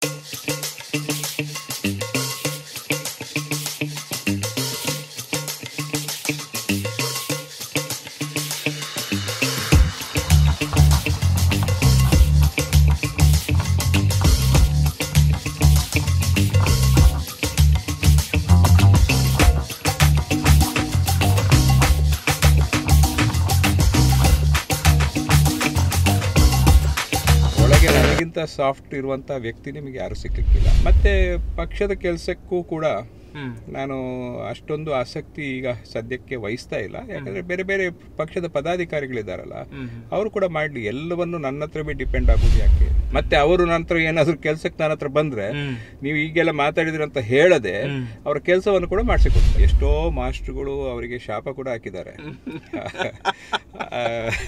ಒಳಗೆ ನನಗಿಂತ ಸಾಫ್ಟ್ ಇರುವಂಥ ವ್ಯಕ್ತಿ ನಿಮಗೆ ಯಾರು ಸಿಕ್ಕಲಿಕ್ಕಿಲ್ಲ ಮತ್ತೆ ಪಕ್ಷದ ಕೆಲಸಕ್ಕೂ ಕೂಡ ಹ್ಮ್ ನಾನು ಅಷ್ಟೊಂದು ಆಸಕ್ತಿ ಈಗ ಸದ್ಯಕ್ಕೆ ವಹಿಸ್ತಾ ಇಲ್ಲ ಯಾಕಂದ್ರೆ ಬೇರೆ ಬೇರೆ ಪಕ್ಷದ ಪದಾಧಿಕಾರಿಗಳಿದ್ದಾರಲ್ಲ ಹ್ಮ್ ಅವರು ಕೂಡ ಮಾಡಲಿ ಎಲ್ಲವನ್ನು ನನ್ನ ಹತ್ರ ಡಿಪೆಂಡ್ ಆಗೋದು ಯಾಕೆ ಮತ್ತೆ ಅವರು ನನ್ನ ಹತ್ರ ಏನಾದರೂ ಕೆಲಸಕ್ಕೆ ನನ್ನ ಹತ್ರ ಬಂದ್ರೆ ಹ್ಮ್ ನೀವು ಈಗೆಲ್ಲ ಮಾತಾಡಿದ್ರಿ ಅಂತ ಹೇಳದೆ ಹ್ಮ್. ಅವರ ಕೆಲಸವನ್ನು ಕೂಡ ಮಾಡಿಸಿಕೊಡ್ತಾರೆ ಎಷ್ಟೋ ಮಾಸ್ಟರ್ಗಳು ಅವರಿಗೆ ಶಾಪ ಕೂಡ ಹಾಕಿದ್ದಾರೆ ಆ,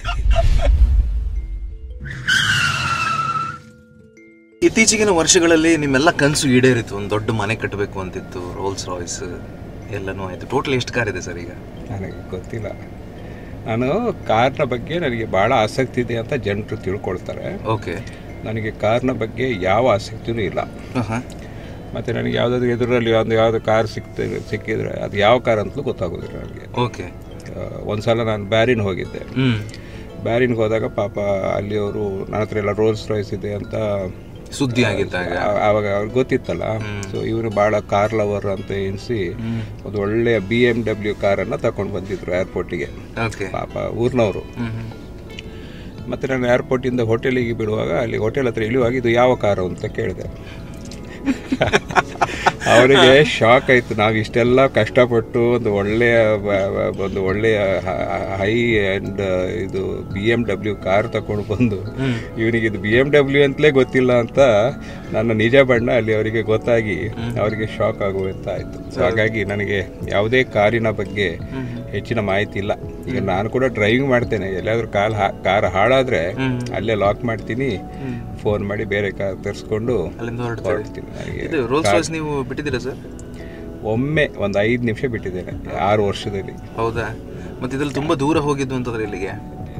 ಇತ್ತೀಚಿಗಿನ ವರ್ಷಗಳಲ್ಲಿ ನಿಮ್ಮೆಲ್ಲ ಕನಸು ಈಡೇರಿತು ಒಂದು ದೊಡ್ಡ ಮನೆ ಕಟ್ಟಬೇಕು ಅಂತಿತ್ತು ರೋಲ್ಸ್ ರಾಯ್ಸ್ ಎಲ್ಲನೂ ಆಯ್ತು ಟೋಟಲ್ ಎಷ್ಟು ಕಾರ್ ಇದೆ ಸರ್ ಈಗ ನನಗೆ ಗೊತ್ತಿಲ್ಲ ನಾನು ಕಾರ್ನ ಬಗ್ಗೆ ನನಗೆ ಭಾಳ ಆಸಕ್ತಿ ಇದೆ ಅಂತ ಜನರು ತಿಳ್ಕೊಳ್ತಾರೆ ಓಕೆ ನನಗೆ ಕಾರ್ನ ಬಗ್ಗೆ ಯಾವ ಆಸಕ್ತಿನೂ ಇಲ್ಲ ಮತ್ತು ನನಗೆ ಯಾವುದಾದ್ರೂ ಎದುರಲ್ಲಿ ಒಂದು ಯಾವುದು ಕಾರ್ ಸಿಕ್ತ ಸಿಕ್ಕಿದ್ರೆ ಅದು ಯಾವ ಕಾರ್ ಅಂತಲೂ ಗೊತ್ತಾಗೋದಿಲ್ಲ ನನಗೆ ಓಕೆ ಒಂದು ಸಲ ನಾನು ಬ್ಯಾರಿನ್ ಹೋಗಿದ್ದೆ ಹ್ಮ್ ಬ್ಯಾರಿನ್ಗೆ ಹೋದಾಗ ಪಾಪ ಅಲ್ಲಿ ಅವರು ನನ್ನ ಹತ್ರ ಎಲ್ಲ ರೋಲ್ಸ್ ರಾಯ್ಸ್ ಇದೆ ಅಂತ ಸುದ್ದಿ ಆಗಿದ್ದಾಗ ಆ- ಆವಾಗ ಅವ್ರಿಗೆ ಗೊತ್ತಿತ್ತಲ್ಲ ಸೊ ಇವರು ಭಾಳ ಕಾರ್ ಲವರ್ ಅಂತ ಎನಿಸಿ ಒಂದು ಒಳ್ಳೆಯ ಬಿ ಎಮ್ ಡಬ್ಲ್ಯೂ ಕಾರನ್ನು ತಗೊಂಡು ಬಂದಿದ್ರು ಏರ್ಪೋರ್ಟಿಗೆ ಓಕೆ ಪಾಪ ಊರಿನವರು ಹ್ಮ್ ಹ್ಮ್ ಮತ್ತು ನಾನು ಏರ್ಪೋರ್ಟಿಂದ ಹೋಟೆಲಿಗೆ ಬಿಡುವಾಗ ಅಲ್ಲಿ ಹೋಟೆಲ್ ಹತ್ರ ಇಳಿಯುವಾಗ ಇದು ಯಾವ ಕಾರು ಅಂತ ಕೇಳಿದೆ ಅವರಿಗೆ ಶಾಕ್ ಆಯಿತು ನಾವು ಇಷ್ಟೆಲ್ಲ ಕಷ್ಟಪಟ್ಟು ಒಂದು ಒಳ್ಳೆಯ ಬ- ಬ- ಒಂದು ಒಳ್ಳೆಯ ಹೈ ಆ್ಯಂಡ್ ಇದು ಬಿ ಎಮ್ ಡಬ್ಲ್ಯೂ ಕಾರ್ ತಗೊಂಡು ಬಂದು ಇವನಿಗೆ ಇದು ಬಿ ಎಮ್ ಡಬ್ಲ್ಯೂ ಅಂತಲೇ ಗೊತ್ತಿಲ್ಲ ಅಂತ ನನ್ನ ನಿಜ ಬಣ್ಣ ಅಲ್ಲಿ ಅವರಿಗೆ ಗೊತ್ತಾಗಿ ಅವರಿಗೆ ಶಾಕ್ ಆಗುವಂತ ಆಯಿತು ಸೊ ಹಾಗಾಗಿ ನನಗೆ ಯಾವುದೇ ಕಾರಿನ ಬಗ್ಗೆ ಹೆಚ್ಚಿನ ಮಾಹಿತಿ ಇಲ್ಲ ಈಗ ನಾನು ಕೂಡ ಡ್ರೈವಿಂಗ್ ಮಾಡ್ತೇನೆ ಎಲ್ಲಾದ್ರೂ ಕಾಲ್ ಕಾರ್ ಹಾಳಾದ್ರೆ ಅಲ್ಲೇ ಲಾಕ್ ಮಾಡ್ತೀನಿ ಫೋನ್ ಮಾಡಿ ಬೇರೆ ಕಾರ್ ತರಿಸ್ಕೊಂಡು ಅಲ್ಲಿಂದ ಹೊರಡ್ತಾರೆ ಹೊರಡ್ತೀನಿ ನನಗೆ ಇದು ರೋಲ್ಸ್ ರಾಯ್ಸ್ ನೀವು ಬಿಟ್ಟಿದ್ದೀರಾ ಸರ್ ಒಮ್ಮೆ ಒಂದು ಐದು ನಿಮಿಷ ಬಿಟ್ಟಿದ್ದೇನೆ ಆರು ವರ್ಷದಲ್ಲಿ ಹೌದಾ ಮತ್ತೆ ಇದ್ರಲ್ಲಿ ತುಂಬಾ ದೂರ ಹೋಗಿದ್ದು ಅಂತಂದ್ರೆ ಇಲ್ಲಿಗೆ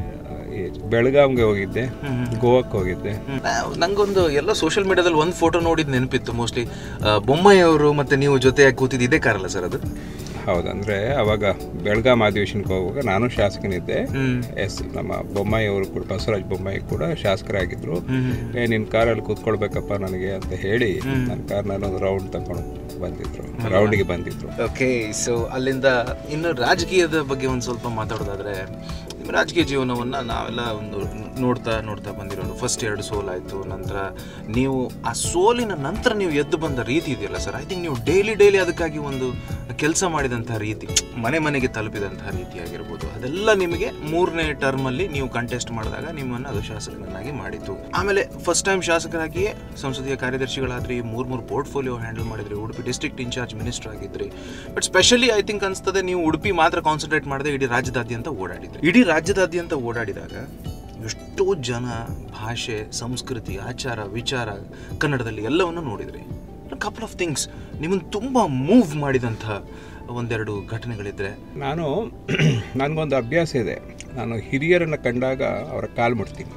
ಈ ಬೆಳಗಾಂಗೆ ಹೋಗಿದ್ದೆ ಗೋವಾಕ್ಕೆ ಹೋಗಿದ್ದೆ ನಾವ್- ನಂಗೊಂದು ಎಲ್ಲ ಸೋಷಿಯಲ್ ಮೀಡಿಯಾದಲ್ಲಿ ಒಂದು ಫೋಟೋ ನೋಡಿದ್ ನೆನಪಿತ್ತು ಮೋಸ್ಟ್ಲಿ ಬೊಮ್ಮಾಯಿ ಅವರು ಮತ್ತೆ ನೀವು ಜೊತೆಯಾಗಿ ಕೂತಿದ್ದು ಇದೇ ಕಾರಲ್ಲ ಸರ್ ಅದು ಹೌದಂದ್ರೆ ಅವಾಗ ಬೆಳಗಾಂ ಅಧಿವೇಶನಕ್ಕೆ ಹೋಗುವಾಗ ನಾನು ಶಾಸಕನಿದ್ದೆ ಹ್ಮ್ ಎಸ್ ನಮ್ಮ ಬೊಮ್ಮಾಯಿ ಅವರು ಕೂಡ ಬಸವರಾಜ ಬೊಮ್ಮಾಯಿ ಕೂಡ ಶಾಸಕರಾಗಿದ್ರು ಹ್ಮ್ ಏ ನಿನ್ನ ಕಾರಲ್ಲಿ ಕೂತ್ಕೊಳ್ಬೇಕಪ್ಪ ನನಗೆ ಅಂತ ಹೇಳಿ ನನ್ನ ಕಾರ್ ನಾನು ಒಂದು ರೌಂಡ್ ತಗೊಂಡು ಬಂದಿದ್ರು ರೌಂಡಿಗೆ ಬಂದಿದ್ರು ಓಕೆ ಸೊ ಅಲ್ಲಿಂದ ಇನ್ನು ರಾಜಕೀಯದ ಬಗ್ಗೆ ಒಂದು ಸ್ವಲ್ಪ ಮಾತಾಡೋದಾದ್ರೆ ನಿಮ್ಮ ರಾಜಕೀಯ ಜೀವನವನ್ನು ನಾವೆಲ್ಲ ಒಂದು ನೋಡ್ತಾ ನೋಡ್ತಾ ಬಂದಿರೋದು ಫಸ್ಟ್ ಎರಡು ಸೋಲಾಯಿತು ನಂತರ ನೀವು ಆ ಸೋಲಿನ ನಂತರ ನೀವು ಎದ್ದು ಬಂದ ರೀತಿ ಇದೆಯಲ್ಲ ಸರ್ ಐ ಥಿಂಕ್ ನೀವು ಡೈಲಿ ಡೈಲಿ ಅದಕ್ಕಾಗಿ ಒಂದು ಕೆಲಸ ಮಾಡಿದಂತಹ ರೀತಿ ಮನೆ ಮನೆಗೆ ತಲುಪಿದಂತಹ ರೀತಿ ಆಗಿರ್ಬೋದು ಅದೆಲ್ಲ ನಿಮಗೆ ಮೂರನೇ ಟರ್ಮಲ್ಲಿ ನೀವು ಕಂಟೆಸ್ಟ್ ಮಾಡಿದಾಗ ನಿಮ್ಮನ್ನು ಅದು ಶಾಸಕರನ್ನಾಗಿ ಮಾಡಿತು ಆಮೇಲೆ ಫಸ್ಟ್ ಟೈಮ್ ಶಾಸಕರಾಗಿಯೇ ಸಂಸದೀಯ ಕಾರ್ಯದರ್ಶಿಗಳಾದ್ರಿ ಮೂರ್ ಮೂರು ಪೋರ್ಟ್ಫೋಲಿಯೋ ಹ್ಯಾಂಡಲ್ ಮಾಡಿದ್ರಿ ಉಡುಪಿ ಡಿಸ್ಟ್ರಿಕ್ಟ್ ಇನ್ಚಾರ್ಜ್ ಮಿನಿಸ್ಟರ್ ಆಗಿದ್ರಿ ಬಟ್ ಸ್ಪೆಷಲಿ ಐ ಥಿಂಕ್ ಅನ್ಸ್ತದೆ ನೀವು ಉಡುಪಿ ಮಾತ್ರ ಕಾನ್ಸಂಟ್ರೇಟ್ ಮಾಡದೆ ಇಡೀ ರಾಜ್ಯದಾದ್ಯಂತ ಓಡಾಡಿದ್ರಿ ಇಡೀ ರಾಜ್ಯದಾದ್ಯಂತ ಓಡಾಡಿದಾಗ ಎಷ್ಟೋ ಜನ ಭಾಷೆ ಸಂಸ್ಕೃತಿ ಆಚಾರ ವಿಚಾರ ಕನ್ನಡದಲ್ಲಿ ಎಲ್ಲವನ್ನು ನೋಡಿದ್ರಿ ಕಪಲ್ ಆಫ್ ಥಿಂಗ್ಸ್ ನಿಮ್ಮನ್ನು ತುಂಬ ಮೂವ್ ಮಾಡಿದಂತಹ ಒಂದೆರಡು ಘಟನೆಗಳಿದ್ರೆ ನಾನು ನನಗೊಂದು ಅಭ್ಯಾಸ ಇದೆ ನಾನು ಹಿರಿಯರನ್ನು ಕಂಡಾಗ ಅವರ ಕಾಲು ಮುಟ್ತೀನಿ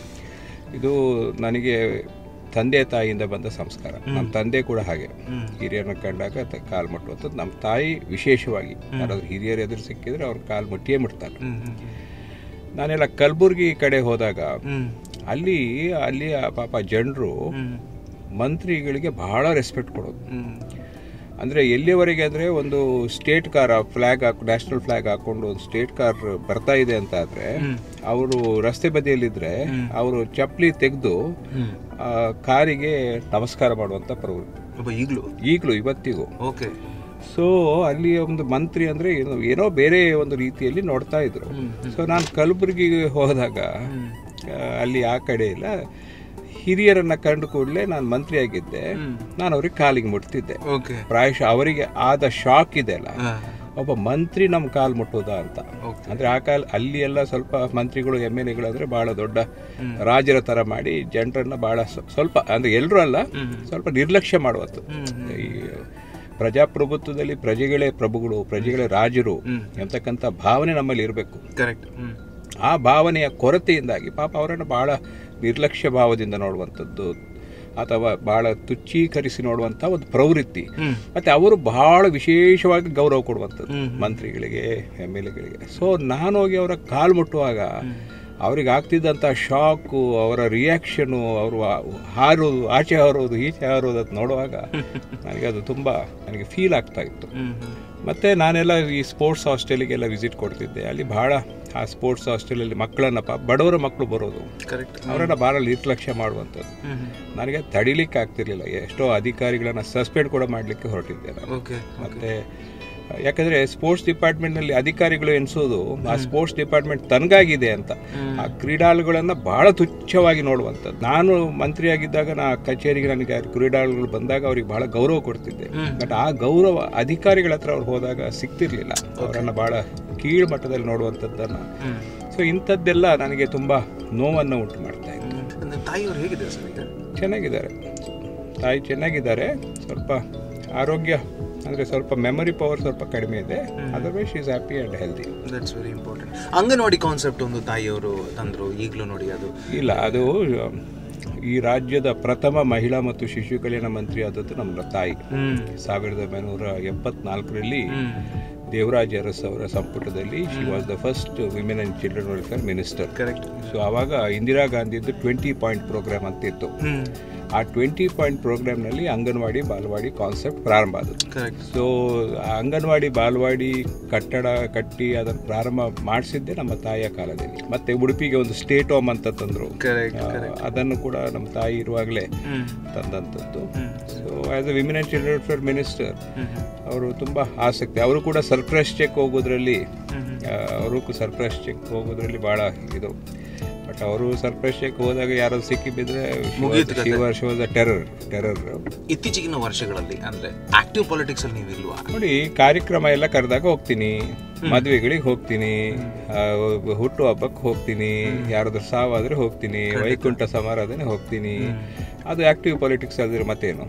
ಇದು ನನಗೆ ತಂದೆ ತಾಯಿಯಿಂದ ಬಂದ ಸಂಸ್ಕಾರ ನಮ್ಮ ತಂದೆ ಕೂಡ ಹಾಗೆ ಹ್ಮ್. ಹಿರಿಯರನ್ನ ಕಂಡಾಗ ತ- ಕಾಲು ಮುಟ್ಟುವಂಥದ್ದು ನಮ್ಮ ತಾಯಿ ವಿಶೇಷವಾಗಿ ಯಾರಾದ್ರೂ ಹಿರಿಯರು ಎದುರು ಸಿಕ್ಕಿದ್ರೆ ಅವ್ರ ಕಾಲು ಮುಟ್ಟಿಯೇ ಮುಟ್ತಾರೆ ಹ್ಮ್ ಹ್ಮ್ ನಾನೆಲ್ಲ ಕಲಬುರ್ಗಿ ಕಡೆ ಹೋದಾಗ ಹ್ಮ್ ಅಲ್ಲಿ ಅಲ್ಲಿ ಆ ಪಾಪ ಜನರು ಹ್ಮ್ ಮಂತ್ರಿಗಳಿಗೆ ಬಹಳ ರೆಸ್ಪೆಕ್ಟ್ ಕೊಡೋದು ಹ್ಮ್ ಅಂದರೆ ಎಲ್ಲಿವರೆಗೆ ಅಂದರೆ ಒಂದು ಸ್ಟೇಟ್ ಕಾರ್ ಫ್ಲ್ಯಾಗ್ ಹಾಕಿ ನ್ಯಾಷನಲ್ ಫ್ಲ್ಯಾಗ್ ಹಾಕೊಂಡು ಒಂದು ಸ್ಟೇಟ್ ಕಾರ್ ಬರ್ತಾ ಇದೆ ಅಂತ ಆದರೆ ಅವರು ರಸ್ತೆ ಬದಿಯಲ್ಲಿದ್ದರೆ ಅವರು ಚಪ್ಪಲಿ ತೆಗೆದು ಹ್ಮ್ ಕಾರಿಗೆ ನಮಸ್ಕಾರ ಮಾಡುವಂಥ ಪ್ರವೃತ್ತಿ ಒಬ್ಬ ಈಗಲೂ ಈಗಲೂ ಇವತ್ತಿಗೂ ಓಕೆ ಸೊ ಅಲ್ಲಿ ಒಂದು ಮಂತ್ರಿ ಅಂದರೆ ಏನೋ ಏನೋ ಬೇರೆ ಒಂದು ರೀತಿಯಲ್ಲಿ ನೋಡ್ತಾ ಇದ್ರು ಸೊ ನಾನು ಕಲಬುರಗಿಗೆ ಹೋದಾಗ ಆ, ಅಲ್ಲಿ ಆ ಕಡೆ ಇಲ್ಲ ಹಿರಿಯರನ್ನ ಕಂಡು ಕೂಡಲೇ ನಾನು ಮಂತ್ರಿ ಆಗಿದ್ದೆ ನಾನು ಅವ್ರಿಗೆ ಕಾಲಿಗೆ ಮುಟ್ತಿದ್ದೆ ಓಕೆ ಪ್ರಾಯಶಃ ಅವರಿಗೆ ಆದ ಶಾಕ್ ಇದೆಯಲ್ಲ ಒಬ್ಬ ಮಂತ್ರಿ ನಮ್ಮ ಕಾಲು ಮುಟ್ಟೋದಾ ಅಂತ Okay. ಅಂದ್ರೆ ಆ ಕಾಲ ಅಲ್ಲಿ ಎಲ್ಲ ಸ್ವಲ್ಪ ಮಂತ್ರಿಗಳು ಎಮ್ ಎಲ್ ಎಗಳಂದ್ರೆ ಬಹಳ ದೊಡ್ಡ ರಾಜರ ತರ ಮಾಡಿ ಜನರನ್ನ ಬಹಳ ಸ್ವ- ಸ್ವಲ್ಪ ಅಂದ್ರೆ ಎಲ್ಲರೂ ಅಲ್ಲ ಸ್ವಲ್ಪ ನಿರ್ಲಕ್ಷ್ಯ ಮಾಡುವತ್ತು ಈ ಪ್ರಜಾಪ್ರಭುತ್ವದಲ್ಲಿ ಪ್ರಜೆಗಳೇ ಪ್ರಭುಗಳು ಪ್ರಜೆಗಳೇ ರಾಜರು ಎಂತಕ್ಕಂಥ ಭಾವನೆ ನಮ್ಮಲ್ಲಿ ಇರಬೇಕು ಕರೆಕ್ಟ್ ಹ್ಮ್ ಆ ಭಾವನೆಯ ಕೊರತೆಯಿಂದಾಗಿ ಪಾಪ ಅವರನ್ನು ಬಹಳ ನಿರ್ಲಕ್ಷ್ಯ ಭಾವದಿಂದ ನೋಡುವಂಥದ್ದು ಅಥವಾ ಬಹಳ ತುಚ್ಚೀಕರಿಸಿ ನೋಡುವಂಥ ಒಂದು ಪ್ರವೃತ್ತಿ ಹ್ಮ್. ಮತ್ತೆ ಅವರು ಬಹಳ ವಿಶೇಷವಾಗಿ ಗೌರವ ಕೊಡುವಂಥದ್ದು ಹ್ಮ್. ಮಂತ್ರಿಗಳಿಗೆ ಎಮ್ ಎಲ್ ಎಗಳಿಗೆ ಸೊ ನಾನು ಹೋಗಿ ಅವರ ಕಾಲು ಮುಟ್ಟುವಾಗ ಅವ್ರಿಗೆ ಆಗ್ತಿದ್ದಂಥ ಶಾಕು ಅವರ ರಿಯಾಕ್ಷನು ಅವರು ಹಾರೋದು ಆಚೆ ಹಾರೋದು ಈಚೆ ಹಾರೋದು ಅದು ನೋಡುವಾಗ ನನಗೆ ಅದು ತುಂಬ ನನಗೆ ಫೀಲ್ ಆಗ್ತಾ ಇತ್ತು ಹ್ಮ್ ಹ್ಮ್ ಮತ್ತು ನಾನೆಲ್ಲ ಈ ಸ್ಪೋರ್ಟ್ಸ್ ಹಾಸ್ಟೆಲಿಗೆಲ್ಲ ವಿಸಿಟ್ ಕೊಡ್ತಿದ್ದೆ ಅಲ್ಲಿ ಭಾಳ ಆ ಸ್ಪೋರ್ಟ್ಸ್ ಹಾಸ್ಟೆಲಲ್ಲಿ ಮಕ್ಕಳನ್ನ ಪ ಬಡವರ ಮಕ್ಕಳು ಬರೋದು ಕರೆಕ್ಟ್ ಅವರನ್ನ ಭಾಳ ನಿರ್ಲಕ್ಷ್ಯ ಮಾಡುವಂಥದ್ದು ಹ್ಮ್ ಹ್ಮ್ ನನಗೆ ತಡಿಲಿಕ್ಕೆ ಆಗ್ತಿರ್ಲಿಲ್ಲ ಎಷ್ಟೋ ಅಧಿಕಾರಿಗಳನ್ನ ಸಸ್ಪೆಂಡ್ ಕೂಡ ಮಾಡಲಿಕ್ಕೆ ಹೊರಟಿದ್ದೆ ನಾನು ಓಕೆ ಮತ್ತೆ ಯಾಕಂದ್ರೆ ಸ್ಪೋರ್ಟ್ಸ್ ಡಿಪಾರ್ಟ್ಮೆಂಟ್ನಲ್ಲಿ ಅಧಿಕಾರಿಗಳು ಎನಿಸೋದು ಆ ಸ್ಪೋರ್ಟ್ಸ್ ಡಿಪಾರ್ಟ್ಮೆಂಟ್ ತನಗಾಗಿದೆ ಅಂತ ಆ ಕ್ರೀಡಾಳುಗಳನ್ನ ಬಹಳ ತುಚ್ಛವಾಗಿ ನೋಡುವಂಥದ್ದು ನಾನು ಮಂತ್ರಿಯಾಗಿದ್ದಾಗ ನಾ ಕಚೇರಿಗೆ ನನಗೆ ಆ ಕ್ರೀಡಾಳುಗಳು ಬಂದಾಗ ಅವ್ರಿಗೆ ಬಹಳ ಗೌರವ ಕೊಡ್ತಿದ್ದೆ ಬಟ್ ಆ ಗೌರವ ಅಧಿಕಾರಿಗಳ ಹತ್ರ ಅವ್ರು ಹೋದಾಗ ಸಿಗ್ತಿರ್ಲಿಲ್ಲ ಅವರನ್ನ ಬಹಳ ಕೀಳು ಮಟ್ಟದಲ್ಲಿ ನೋಡುವಂಥದ್ದನ್ನ ಹ್ಮ್ ಸೊ ಇಂಥದ್ದೆಲ್ಲ ನನಗೆ ತುಂಬಾ ನೋವನ್ನು ಉಂಟು ಮಾಡ್ತಾ ಇತ್ತು ಅಂದ್ರೆ ತಾಯಿಯವರು ಹೇಗಿದೆ ಸರ್ ಈಗ ಚೆನ್ನಾಗಿದ್ದಾರೆ ತಾಯಿ ಚೆನ್ನಾಗಿದ್ದಾರೆ ಸ್ವಲ್ಪ ಆರೋಗ್ಯ ಅಂದರೆ ಸ್ವಲ್ಪ ಮೆಮೊರಿ ಪವರ್ ಸ್ವಲ್ಪ ಕಡಿಮೆ ಇದೆ otherwise is happy and healthy that's very important anganwadi concept ಒಂದು ತಾಯಿಯವರು ತಂದ್ರು ಈಗಲೂ ನೋಡಿ ಅದು ಇಲ್ಲ ಅದು ಈ ರಾಜ್ಯದ ಪ್ರಥಮ ಮಹಿಳಾ ಮತ್ತು ಶಿಶು ಕಲ್ಯಾಣ ಮಂತ್ರಿ ಆದದ್ದು ನಮ್ಮ ತಾಯಿ ಹ್ಮ್ ಸಾವಿರದ ಒಂಬೈನೂರ ಎಪ್ಪತ್ನಾಲ್ಕರಲ್ಲಿ ಹ್ಮ್ ದೇವರಾಜ್ ಅರಸ್ ಅವರ ಸಂಪುಟದಲ್ಲಿ she was the first women and children welfare minister correct so ಆವಾಗ ಇಂದಿರಾ ಗಾಂಧಿದು ಟ್ವೆಂಟಿ ಪಾಯಿಂಟ್ ಪ್ರೋಗ್ರಾಮ್ ಅಂತ ಇತ್ತು ಹ್ಮ್ ಆ ಟ್ವೆಂಟಿ ಪಾಯಿಂಟ್ ಪ್ರೋಗ್ರಾಮ್ನಲ್ಲಿ ಅಂಗನವಾಡಿ ಬಾಲವಾಡಿ ಕಾನ್ಸೆಪ್ಟ್ ಪ್ರಾರಂಭ ಆದದ್ದು ಕರೆಕ್ಟ್ ಸೊ ಆ ಅಂಗನವಾಡಿ ಬಾಲವಾಡಿ ಕಟ್ಟಡ ಕಟ್ಟಿ ಅದನ್ನು ಪ್ರಾರಂಭ ಮಾಡಿಸಿದ್ದೆ ನಮ್ಮ ತಾಯಿಯ ಕಾಲದಲ್ಲಿ ಮತ್ತೆ ಉಡುಪಿಗೆ ಒಂದು ಸ್ಟೇಟ್ ಹೋಮ್ ಅಂತ ತಂದರು ಕರೆಕ್ಟ್ ಅದನ್ನು ಕೂಡ ನಮ್ಮ ತಾಯಿ ಇರುವಾಗಲೇ ಹ್ಮ್ ತಂದಂಥದ್ದು hmm so as a women and children welfare minister hmm ಅವರು ತುಂಬ ಆಸಕ್ತಿ ಅವರು ಕೂಡ ಸರ್ಪ್ರೈಸ್ ಚೆಕ್ ಹೋಗೋದ್ರಲ್ಲಿ ಹ್ಮ್ ಆ, ಅವರು ಸರ್ಪ್ರೈಸ್ ಚೆಕ್ ಹೋಗೋದ್ರಲ್ಲಿ ಭಾಳ ಇದು ಬಟ್ ಅವರು ಸರ್ಪ್ರೈಸ್ ಚೆಕ್ ಹೋದಾಗ ಯಾರೋ ಸಿಕ್ಕಿ ಬಿದ್ದರೆ ಮುಗೀತು ಕತೆ. ಶಿವ ದ ಟೆರರ್ ಟೆರರ್ ಇತ್ತೀಚಿನ ವರ್ಷಗಳಲ್ಲಿ ಅಂದ್ರೆ ಆಕ್ಟಿವ್ ಪಾಲಿಟಿಕ್ಸ್ ಅಲ್ಲಿ ನೀವು ಇಲ್ವಾ ನೋಡಿ ಕಾರ್ಯಕ್ರಮ ಎಲ್ಲ ಕರೆದಾಗ ಹೋಗ್ತೀನಿ ಮದುವೆಗಳಿಗೆ ಹೋಗ್ತೀನಿ ಆ, ಹುಟ್ಟು ಹಬ್ಬಕ್ಕೆ ಹೋಗ್ತೀನಿ ಯಾರಾದ್ರೂ ಸಾವಾದ್ರೆ ಹೋಗ್ತೀನಿ ವೈಕುಂಠ ಸಮಾರಾಧನೆ ಹೋಗ್ತೀನಿ ಅದು ಆಕ್ಟಿವ್ ಪಾಲಿಟಿಕ್ಸ್ ಆದ್ರೆ ಮತ್ತೇನು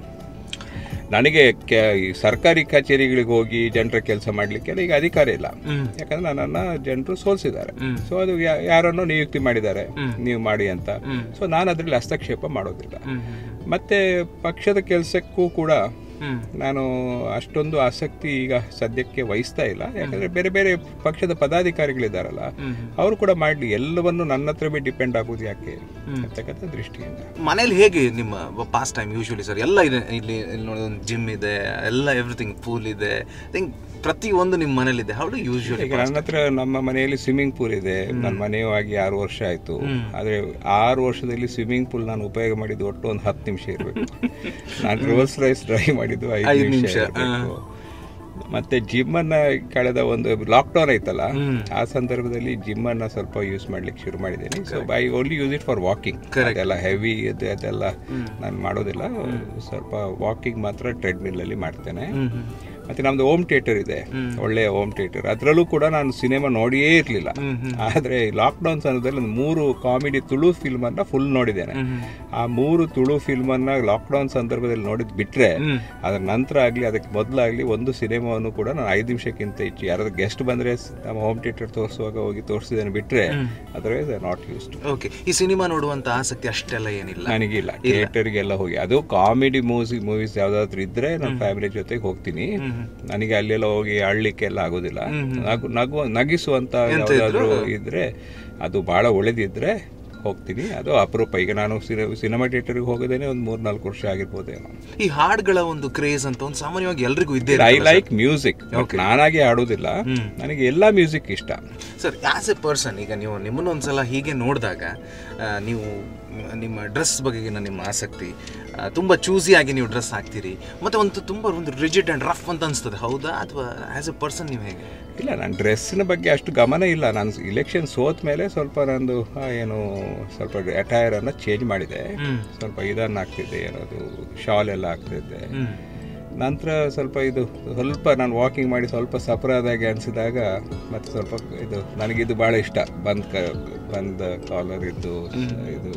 ನನಗೆ ಕೆ- ಈ ಸರ್ಕಾರಿ ಕಚೇರಿಗಳಿಗೆ ಹೋಗಿ ಜನರ ಕೆಲಸ ಮಾಡ್ಲಿಕ್ಕೆಲ್ಲ ಈಗ ಅಧಿಕಾರ ಇಲ್ಲ ಹ್ಮ್ ಯಾಕಂದ್ರೆ ನನ್ನನ್ನ ಜನರು ಸೋಲಿಸಿದ್ದಾರೆ ಹ್ಮ್. ಸೊ ಅದು ಯಾ- ಯಾರನ್ನೋ ನಿಯುಕ್ತಿ ಮಾಡಿದ್ದಾರೆ ಹ್ಮ್. ನೀವು ಮಾಡಿ ಅಂತ ಹ್ಮ್. ಸೊ ನಾನು ಅದರಲ್ಲಿ ಹಸ್ತಕ್ಷೇಪ ಮಾಡೋದಿಲ್ಲ ಹ್ಮ್ ಮತ್ತೆ ಪಕ್ಷದ ಕೆಲಸಕ್ಕೂ ಕೂಡ ಹ್ಮ್ ನಾನು ಅಷ್ಟೊಂದು ಆಸಕ್ತಿ ಈಗ ಸದ್ಯಕ್ಕೆ ವಹಿಸ್ತಾ ಇಲ್ಲ ಯಾಕಂದ್ರೆ ಬೇರೆ ಬೇರೆ ಪಕ್ಷದ ಪದಾಧಿಕಾರಿಗಳಿದ್ದಾರಲ್ಲ ಹ್ಮ್ ಅವರು ಕೂಡ ಮಾಡಲಿ ಎಲ್ಲವನ್ನು ನನ್ನ ಹತ್ರ ಬಿ ಡಿಪೆಂಡ್ ಆಗೋದು ಯಾಕೆ ಅಂತಕ್ಕಂಥ ದೃಷ್ಟಿಯಿಂದ ಮನೇಲಿ ಹೇಗೆ ನಿಮ್ಮ ಪಾಸ್ ಟೈಮ್ ಯೂಶುವಲಿ ಸರ್ ಎಲ್ಲ ಇದೆ ಇಲ್ಲಿ ಇಲ್ಲಿ ನೋಡಿ ಒಂದು ಜಿಮ್ ಇದೆ ಎಲ್ಲ ಎವ್ರಿಥಿಂಗ್ ಪೂಲ್ ಇದೆ ಥಿಂಕ್ ಪ್ರತಿ ಒಂದು ನಿಮ್ಮ ಮನೇಲಿದೆ ಹೌ ಡು ಯೂಶುವಲಿ ಈಗ ನನ್ನ ಹತ್ರ ನಮ್ಮ ಮನೆಯಲ್ಲಿ ಸ್ವಿಮ್ಮಿಂಗ್ ಪೂಲ್ ಇದೆ ನನ್ನ ಮನೆಯೂ ಆಗಿ ಆರು ವರ್ಷ ಆಯ್ತು ಆದ್ರೆ ಆರು ವರ್ಷದಲ್ಲಿ ಸ್ವಿಮ್ಮಿಂಗ್ ಪೂಲ್ ನಾನು ಉಪಯೋಗ ಮಾಡಿದ್ದು ಒಟ್ಟು ಒಂದು ಹತ್ತು ನಿಮಿಷ ಇರಬೇಕು ನಾನು ರೋಲ್ಸ್ ರೈಸ್ ಡ್ರೈವ್ ಮಾಡಿದ್ದು ಐದು ಐದು ನಿಮಿಷ ನಿಮಿಷ, ಇರ್ಬೇಕು. ಮತ್ತೆ ಜಿಮ್ ಅನ್ನ ಕಳೆದ ಒಂದು ಲಾಕ್ಡೌನ್ ಐತಲ್ಲ ಆ ಸಂದರ್ಭದಲ್ಲಿ ಜಿಮ್ ಅನ್ನ ಸ್ವಲ್ಪ ಯೂಸ್ ಮಾಡ್ಲಿಕ್ಕೆ ಶುರು ಮಾಡಿದ್ದೇನೆ so I only use it for walking ಅದೆಲ್ಲ ಹೆವಿ ಇದು ಅದೆಲ್ಲ ನಾನು ಮಾಡೋದಿಲ್ಲ ಸ್ವಲ್ಪ ವಾಕಿಂಗ್ ಮಾತ್ರ ಟ್ರೆಡ್ಮಿಲ್ ಅಲ್ಲಿ ಮಾಡ್ತೇನೆ ಮತ್ತೆ ನಮ್ದು ಹೋಮ್ ಥಿಯೇಟರ್ ಇದೆ ಒಳ್ಳೆಯ ಹೋಮ್ ಥಿಯೇಟರ್ ಅದರಲ್ಲೂ ಕೂಡ ನಾನು ಸಿನಿಮಾ ನೋಡಿಯೇ ಇರಲಿಲ್ಲ ಆದ್ರೆ ಲಾಕ್ಡೌನ್ ಸಮಯದಲ್ಲಿ ಒಂದು ಮೂರು ಕಾಮಿಡಿ ತುಳು ಫಿಲ್ಮ್ ಅನ್ನ ಫುಲ್ ನೋಡಿದ್ದೇನೆ ಆ ಮೂರು ತುಳು ಫಿಲ್ಮ್ ಅನ್ನ ಲಾಕ್ಡೌನ್ ಸಂದರ್ಭದಲ್ಲಿ ನೋಡಿದ್ ಬಿಟ್ರೆ ಅದ್ರ ನಂತರ ಆಗ್ಲಿ ಅದಕ್ಕೆ ಮೊದಲಾಗ್ಲಿ ಒಂದು ಸಿನಿಮಾವನ್ನು ಕೂಡ ನಾನು ಐದು ನಿಮಿಷಕ್ಕಿಂತ ಹೆಚ್ಚು ಯಾರಾದ್ರೂ ಗೆಸ್ಟ್ ಬಂದ್ರೆ ಸ್- ನಮ್ಮ ಹೋಮ್ ಥಿಯೇಟರ್ ತೋರಿಸುವಾಗ ಹೋಗಿ ತೋರಿಸಿದ್ದೇನೆ ಬಿಟ್ರೆ otherwise I not used okay ಈ ಸಿನಿಮಾ ನೋಡುವಂತ ಆಸಕ್ತಿ ಅಷ್ಟೆಲ್ಲ ಏನಿಲ್ಲ ನನಗಿಲ್ಲ ಥಿಯೇಟರ್ಗೆಲ್ಲ ಹೋಗಿ ಅದು ಕಾಮಿಡಿ ಮೂವಿ ಮೂವೀಸ್ ಯಾವ್ದಾದ್ರು ಇದ್ರೆ ನನ್ನ ಫ್ಯಾಮಿಲಿ ಜೊತೆಗೆ ಹೋಗ್ತೀನಿ ನನಗೆ ಅಲ್ಲೆಲ್ಲ ಹೋಗಿ ಆಡ್ಲಿಕ್ಕೆಲ್ಲ ಆಗೋದಿಲ್ಲ ನಗು ನಗು ನಗಿಸುವಂತ ಯಾವ್ದಾದ್ರು ಇದ್ರೆ ಅದು ಬಹಳ ಒಳ್ಳೆದಿದ್ರೆ ಹೋಗ್ತೀನಿ ಅದು ಅಪರೂಪ ಈಗ ನಾನು ಸಿನಿಮಾ ಥಿಯೇಟರ್ಗೆ ಹೋಗೋದೇನೆ ಒಂದು ಮೂರ್ ನಾಲ್ಕು ವರ್ಷ ಆಗಿರ್ಬೋದೇನೋ ಈ ಹಾಡುಗಳ ಒಂದು ಕ್ರೇಜ್ ಅಂತ ಒಂದು ಸಾಮಾನ್ಯವಾಗಿ ಎಲ್ರಿಗೂ ಇದ್ದೇ ಐ ಲೈಕ್ ಮ್ಯೂಸಿಕ್ ನಾನಾಗಿ ಆಡೋದಿಲ್ಲ ನನಗೆ ಎಲ್ಲಾ ಮ್ಯೂಸಿಕ್ ಇಷ್ಟ ಸರ್ ಆಸ್ ಎ ಪರ್ಸನ್ ಈಗ ನೀವು ನಿಮ್ಮನ್ನು ಒಂದ್ಸಲ ಹೀಗೆ ನೋಡಿದಾಗ ನೀವು ಮ್, ನಿಮ್ಮ ಡ್ರೆಸ್ ಬಗೆಗಿನ ನಿಮ್ಮ ಆಸಕ್ತಿ ಆ, ತುಂಬ ಚೂಸಿಯಾಗಿ ನೀವು ಡ್ರೆಸ್ ಹಾಕ್ತೀರಿ ಮತ್ತು ಒಂದು ತುಂಬ ಒಂದು ರಿಜಿಡ್ ಆ್ಯಂಡ್ ರಫ್ ಅಂತ ಅನಿಸ್ತದೆ ಹೌದಾ ಅಥವಾ ಆಸ್ ಎ ಪರ್ಸನ್ ನೀವು ಹೇಗೆ ಇಲ್ಲ ನಾನು ಡ್ರೆಸ್ಸಿನ ಬಗ್ಗೆ ಅಷ್ಟು ಗಮನ ಇಲ್ಲ ನಾನು ಇಲೆಕ್ಷನ್ ಸೋತ ಮೇಲೆ ಸ್ವಲ್ಪ ನಂದು ಆ, ಏನು ಸ್ವಲ್ಪ ಅಟೈರ್ ಅನ್ನ ಚೇಂಜ್ ಮಾಡಿದೆ ಹ್ಮ್. ಸ್ವಲ್ಪ ಇದನ್ನ ಹಾಕ್ತಿದ್ದೆ ಏನದು ಶಾಲ್ ಎಲ್ಲ ಹಾಕ್ತಿದ್ದೆ ಹ್ಞೂ ನಂತರ ಸ್ವಲ್ಪ ಇದು ಸ್ವಲ್ಪ ನಾನು ವಾಕಿಂಗ್ ಮಾಡಿ ಸ್ವಲ್ಪ ಸಪರಾದಾಗೆ ಅನಿಸಿದಾಗ ಮತ್ತೆ ಸ್ವಲ್ಪ ಇದು ನನಗಿದು ಭಾಳ ಇಷ್ಟ ಬಂದ್ ಕ ಬಂದ್ ಕಾಲರ್ ಇದ್ದು ಇದು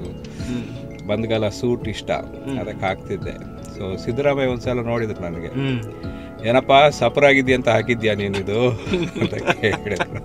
ಬಂದ್ಗಾಲ ಸೂಟ್ ಇಷ್ಟ ಅದಕ್ಕೆ ಹಾಕ್ತಿದ್ದೆ ಸೊ ಸಿದ್ದರಾಮಯ್ಯ ಒಂದ್ಸಲ ನೋಡಿದ್ರು ನನಗೆ ಹ್ಞೂ ಏನಪ್ಪ ಸಪರಾಗಿದ್ಯಾ ಅಂತ ಹಾಕಿದ್ಯಾ ನೀನಿದು ಅಂತ ಕೇಳಿದ್ರು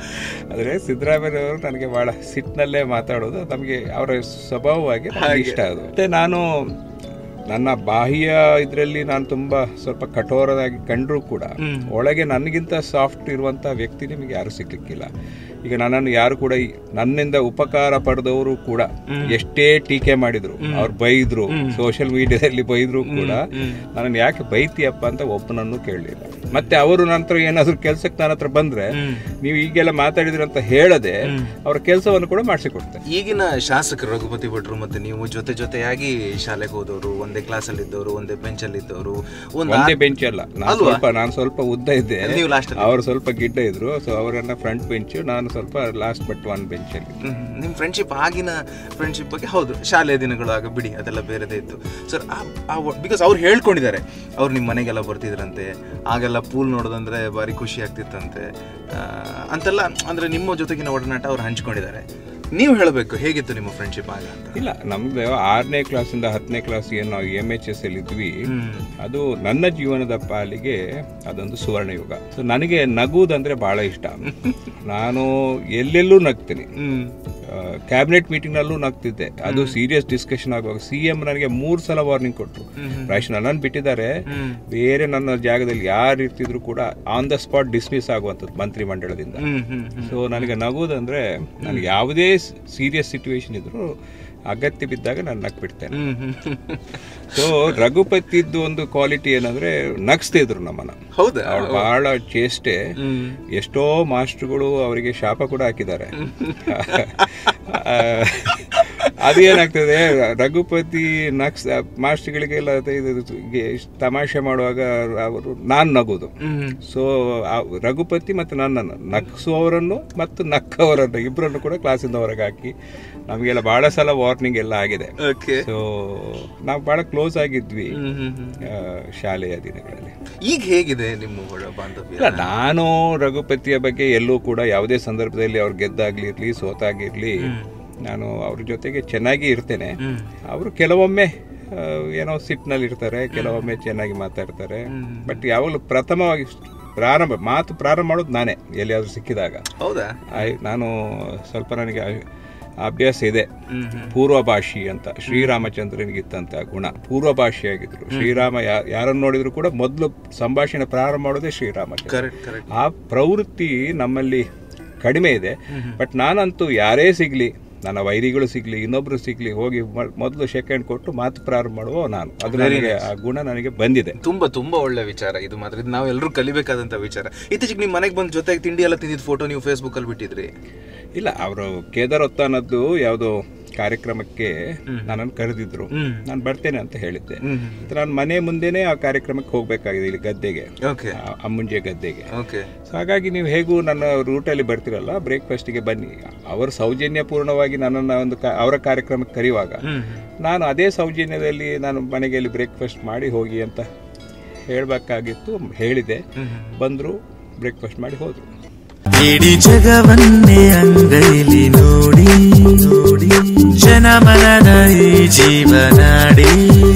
ಆದರೆ ಸಿದ್ದರಾಮಯ್ಯನವರು ನನಗೆ ಬಹಳ ಸಿಟ್ಟಿನಲ್ಲೇ ಮಾತಾಡೋದು ನಮಗೆ ಅವರ ಸ್ವಭಾವವಾಗಿ ನನಗೆ ಇಷ್ಟ ಅದು ಮತ್ತೆ ನಾನು ನನ್ನ ಬಾಹ್ಯ ಇದರಲ್ಲಿ ನಾನು ತುಂಬಾ ಸ್ವಲ್ಪ ಕಠೋರದಾಗಿ ಕಂಡ್ರೂ ಕೂಡ ಒಳಗೆ ನನಗಿಂತ ಸಾಫ್ಟ್ ಇರುವಂತ ವ್ಯಕ್ತಿ ನಿಮಗೆ ಯಾರು ಸಿಗ್ಲಿಕ್ಕಿಲ್ಲ ಈಗ ನನ್ನನ್ನು ಯಾರು ಕೂಡ ಈ- ನನ್ನಿಂದ ಉಪಕಾರ ಪಡೆದವರು ಕೂಡ ಎಷ್ಟೇ ಟೀಕೆ ಮಾಡಿದ್ರು ಅವ್ರು ಬೈದ್ರು ಸೋಷಿಯಲ್ ಮೀಡಿಯಾದಲ್ಲಿ ಬೈದ್ರು ಕೂಡ ನನ್ನನ್ನು ಯಾಕೆ ಬೈತಿಯಪ್ಪ ಅಂತ ಒಬ್ಬನನ್ನು ಕೇಳಲಿಲ್ಲ ಮತ್ತೆ ಅವರು ನಂತರ ಏನಾದ್ರು ಕೆಲ್ಸಕ್ಕೆ ನನ್ನ ಹತ್ರ ಬಂದ್ರೆ ನೀವು ಈಗೆಲ್ಲ ಮಾತಾಡಿದ್ರಿ ಅಂತ ಹೇಳದೆ ಅವರ ಕೆಲಸವನ್ನು ಕೂಡ ಮಾಡಿಸಿಕೊಡ್ತೇನೆ ಈಗಿನ ಶಾಸಕರು ರಘುಪತಿ ಭಟ್ರು ಮತ್ತೆ ನೀವು ಜೊತೆ ಜೊತೆಯಾಗಿ ಶಾಲೆಗೆ ಹೋದವರು ಒಂದೇ ಕ್ಲಾಸಲ್ಲಿ ಇದ್ದವರು ಒಂದೇ ಬೆಂಚಲ್ಲಿ ಇದ್ದವರು ಒಂದು ಒಂದೇ ಬೆಂಚ್ ಅಲ್ಲ ನಾನು ಸ್ವಲ್ಪ ನಾನು ಸ್ವಲ್ಪ ಉದ್ದ ಇದ್ದೆ ನೀವು ಲಾಸ್ಟ್ ಅವರು ಸ್ವಲ್ಪ ಗಿಡ್ಡ ಇದ್ರು ಸೊ ಅವರನ್ನ ಫ್ರಂಟ್ ಬೆಂಚ್ ನಾನು ಸ್ವಲ್ಪ ಲಾಸ್ಟ್ ಬಟ್ ಒನ್ ಬೆಂಚ್ ಅಲ್ಲಿ ನಿಮ್ಮ ಫ್ರೆಂಡ್ಶಿಪ್ ಆಗಿನ ಫ್ರೆಂಡ್ಶಿಪ್ ಬಗ್ಗೆ ಹೌದು ಶಾಲೆಯ ದಿನಗಳು ಆಗ ಬಿಡಿ ಅದೆಲ್ಲ ಬೇರೆದೇ ಇತ್ತು ಸರ್ ಬಿಕಾಸ್ ಅವ್ರು ಹೇಳ್ಕೊಂಡಿದ್ದಾರೆ ಅವ್ರು ನಿಮ್ಮ ಮನೆಗೆಲ್ಲ ಬರ್ತಿದ್ರಂತೆ ಆಗೆಲ್ಲ ಪೂಲ್ ನೋಡೋದಂದ್ರೆ ಭಾರಿ ಖುಷಿ ಆಗ್ತಿತ್ತಂತೆ ಆ, ಅಂತೆಲ್ಲ ಅಂದ್ರೆ ನಿಮ್ಮ ಜೊತೆಗಿನ ಒಡನಾಟ ಅವ್ರು ಹಂಚ್ಕೊಂಡಿದ್ದಾರೆ ನೀವು ಹೇಳಬೇಕು ಹೇಗಿತ್ತು ನಿಮ್ಮ ಫ್ರೆಂಡ್ಶಿಪ್ ಆಗ ಅಂತ ಇಲ್ಲ ನಮ್ದು ಆರನೇ ಕ್ಲಾಸಿಂದ ಹತ್ತನೇ ಕ್ಲಾಸ್ ಏನು ನಾವು ಎಮ್ ಎಚ್ ಎಸ್ ಅಲ್ಲಿ ಇದ್ವಿ ಹ್ಮ್ ಅದು ನನ್ನ ಜೀವನದ ಪಾಲಿಗೆ ಅದೊಂದು ಸುವರ್ಣ ಯುಗ ಸೊ ನನಗೆ ನಗುವುದಂದ್ರೆ ಬಹಳ ಇಷ್ಟ ನಾನು ಎಲ್ಲೆಲ್ಲೂ ನಗ್ತೀನಿ ಹ್ಮ್ ಕ್ಯಾಬಿನೆಟ್ ಮೀಟಿಂಗ್ ನಲ್ಲೂ ನಗ್ತಿದ್ದೆ ಅದು ಸೀರಿಯಸ್ ಡಿಸ್ಕಷನ್ ಆಗುವಾಗ ಸಿ ಎಂ ನನಗೆ ಮೂರ್ ಸಲ ವಾರ್ನಿಂಗ್ ಕೊಟ್ಟರು ರಾಜ್ ನನ್ನನ್ನು ಬಿಟ್ಟಿದ್ದಾರೆ ಹ್ಮ್ ಬೇರೆ ನನ್ನ ಜಾಗದಲ್ಲಿ ಯಾರು ಇರ್ತಿದ್ರು ಕೂಡ ಆನ್ ದ ಸ್ಪಾಟ್ ಡಿಸ್ಮಿಸ್ ಆಗುವಂಥದ್ದು ಮಂತ್ರಿ ಮಂಡಳದಿಂದ ಹ್ಮ್ ಹ್ಮ್ ಹ್ಮ್ ಸೊ ನನಗೆ ನಗುವುದಂದ್ರೆ ನನಗೆ ಯಾವುದೇ ಸೀರಿಯಸ್ ಸಿಚುವೇಶನ್ ಇದ್ರು ಅಗತ್ಯ ಬಿದ್ದಾಗ ನಾನು ನಕ್ ಬಿಡ್ತೇನೆ ಹ್ಮ್ ಹ್ಮ್ ಹ್ಮ್ ಸೊ ರಘುಪತಿದ್ದು ಒಂದು ಕ್ವಾಲಿಟಿ ಏನಂದ್ರೆ ನಗ್ಸ್ತಿದ್ರು ನಮ್ಮನ್ನ ಹೌದಾ ಅವಳು ಬಹಳ ಚೇಷ್ಟೆ ಹ್ಮ್ ಎಷ್ಟೋ ಮಾಸ್ಟರ್ಗಳು ಅವರಿಗೆ ಶಾಪ ಕೂಡ ಹಾಕಿದ್ದಾರೆ ಆ, ಅದೇನಾಗ್ತದೆ ರಘುಪತಿ ನಕ್ಸ್ ಮಾಸ್ಟರ್ಗಳಿಗೆಲ್ಲ ಅದು ಇದು ಗೆ- ತಮಾಷೆ ಮಾಡುವಾಗ ಅವರು ನಾನು ನಗೋದು ಹ್ಮ್ ಸೊ ರಘುಪತಿ ಮತ್ತು ನನ್ನನ್ನು ನಕ್ಸುವವರನ್ನು ಮತ್ತು ನಕ್ಕವರನ್ನು ಇಬ್ಬರನ್ನು ಕೂಡ ಕ್ಲಾಸಿಂದ ಹೊರಗೆ ಹಾಕಿ ನಮಗೆಲ್ಲ ಬಹಳ ಸಲ ವಾರ್ನಿಂಗ್ ಎಲ್ಲ ಆಗಿದೆ ಓಕೆ ಸೊ ನಾವು ಬಹಳ ಕ್ಲೋಸ್ ಆಗಿದ್ವಿ ಹ್ಮ್ ಹ್ಮ್ ಹ್ಮ್ ಆ, ಶಾಲೆಯ ದಿನಗಳಲ್ಲಿ ಈಗ ಹೇಗಿದೆ ನಿಮ್ಮ ಒಳ ಬಾಂಧವ್ಯ ಇಲ್ಲ ನಾನು ರಘುಪತಿಯ ಬಗ್ಗೆ ಎಲ್ಲೂ ಕೂಡ ಯಾವುದೇ ಸಂದರ್ಭದಲ್ಲಿ ಅವ್ರು ಗೆದ್ದಾಗ್ಲಿರ್ಲಿ ಸೋತಾಗಿರ್ಲಿ ನಾನು ಅವ್ರ ಜೊತೆಗೆ ಚೆನ್ನಾಗಿ ಇರ್ತೇನೆ ಹ್ಮ್ ಅವರು ಕೆಲವೊಮ್ಮೆ ಆ, ಏನೋ ಸಿಟ್ನಲ್ಲಿ ಇರ್ತಾರೆ ಕೆಲವೊಮ್ಮೆ ಚೆನ್ನಾಗಿ ಮಾತಾಡ್ತಾರೆ ಬಟ್ ಯಾವಾಗಲೂ ಪ್ರಥಮವಾಗಿ ಪ್ರಾರಂಭ ಮಾತು ಪ್ರಾರಂಭ ಮಾಡೋದು ನಾನೇ ಎಲ್ಲಿಯಾದ್ರೂ ಸಿಕ್ಕಿದಾಗ ಹೌದಾ ಆಯ್- ನಾನು ಸ್ವಲ್ಪ ನನಗೆ ಆ- ಅಭ್ಯಾಸ ಇದೆ ಹ್ಮ್ ಹ್ಮ್ ಪೂರ್ವಭಾಷಿ ಅಂತ ಶ್ರೀರಾಮಚಂದ್ರನಿಗಿತ್ತಂತ ಗುಣ ಪೂರ್ವಭಾಷಿಯಾಗಿದ್ರು ಶ್ರೀರಾಮ ಯಾ- ಯಾರನ್ನು ನೋಡಿದ್ರು ಕೂಡ ಮೊದಲು ಸಂಭಾಷಣೆ ಪ್ರಾರಂಭ ಮಾಡೋದೇ ಶ್ರೀರಾಮಚಂದ್ರ ಕರೆಕ್ಟ್ ಕರೆಕ್ಟ್ ಆ ಪ್ರವೃತ್ತಿ ನಮ್ಮಲ್ಲಿ ಕಡಿಮೆ ಇದೆ ಬಟ್ ನಾನಂತೂ ಯಾರೇ ಸಿಗ್ಲಿ ನನ್ನ ವೈರಿಗಳು ಸಿಗ್ಲಿ ಇನ್ನೊಬ್ರು ಸಿಗ್ಲಿ ಹೋಗಿ ಮ- ಮೊದಲು ಸೆಕೆಂಡ್ ಕೊಟ್ಟು ಮಾತು ಪ್ರಾರಂಭ ಮಾಡುವ ನಾನು ಅದು ನನಗೆ ಆ ಗುಣ ನನಗೆ ಬಂದಿದೆ ತುಂಬಾ ತುಂಬಾ ಒಳ್ಳೆ ವಿಚಾರ ಇದು ಮಾತ್ರ ಇದು ನಾವೆಲ್ಲರೂ ಕಲಿಬೇಕಾದಂತ ವಿಚಾರ ಇತ್ತೀಚೆಗೆ ನಿಮ್ಮ ಮನೆಗೆ ಬಂದು ಜೊತೆಗೆ ತಿಂಡಿ ಎಲ್ಲ ತಿಂದಿದ್ ಫೋಟೋ ನೀವು ಫೇಸ್ಬುಕ್ ಅಲ್ಲಿ ಬಿಟ್ಟಿದ್ರಿ ಇಲ್ಲ ಅವರು ಕೇದಾರೊತ್ತಾನದ್ದು ಯಾವುದೋ ಕಾರ್ಯಕ್ರಮಕ್ಕೆ ನನ್ನನ್ನು ಕರೆದಿದ್ರು ಹ್ಮ್ ನಾನು ಬರ್ತೇನೆ ಅಂತ ಹೇಳಿದ್ದೆ ಹ್ಮ್ ಮತ್ತೆ ನಾನು ಮನೆ ಮುಂದೆನೆ ಆ ಕಾರ್ಯಕ್ರಮಕ್ಕೆ ಹೋಗ್ಬೇಕಾಗಿದೆ ಇಲ್ಲಿ ಗದ್ದೆಗೆ ಓಕೆ ಆ ಅಮ್ಮುಂಜೆ ಗದ್ದೆಗೆ ಓಕೆ ಸೊ ಹಾಗಾಗಿ ನೀವು ಹೇಗೂ ನನ್ನ ರೂಟಲ್ಲಿ ಬರ್ತಿರಲ್ಲ ಬ್ರೇಕ್ಫಾಸ್ಟಿಗೆ ಬನ್ನಿ ಅವರು ಸೌಜನ್ಯಪೂರ್ಣವಾಗಿ ನನ್ನನ್ನು ಒಂದು ಕಾ- ಅವರ ಕಾರ್ಯಕ್ರಮಕ್ಕೆ ಕರೆಯುವಾಗ ಹ್ಮ್ ನಾನು ಅದೇ ಸೌಜನ್ಯದಲ್ಲಿ ನಾನು ಮನೆಗೆ ಅಲ್ಲಿ ಬ್ರೇಕ್ಫಾಸ್ಟ್ ಮಾಡಿ ಹೋಗಿ ಅಂತ ಹೇಳಬೇಕಾಗಿತ್ತು ಹೇಳಿದೆ ಹ್ಮ್ ಬಂದರು ಬ್ರೇಕ್ಫಾಸ್ಟ್ ಮಾಡಿ ಹೋದರು ಇಡೀ ಜಗವನ್ನೇ ಅಂಗೈಲಿ ನೋಡಿ ನೋಡಿ ಜನಮನದ ಈ ಜೀವನಾಡಿ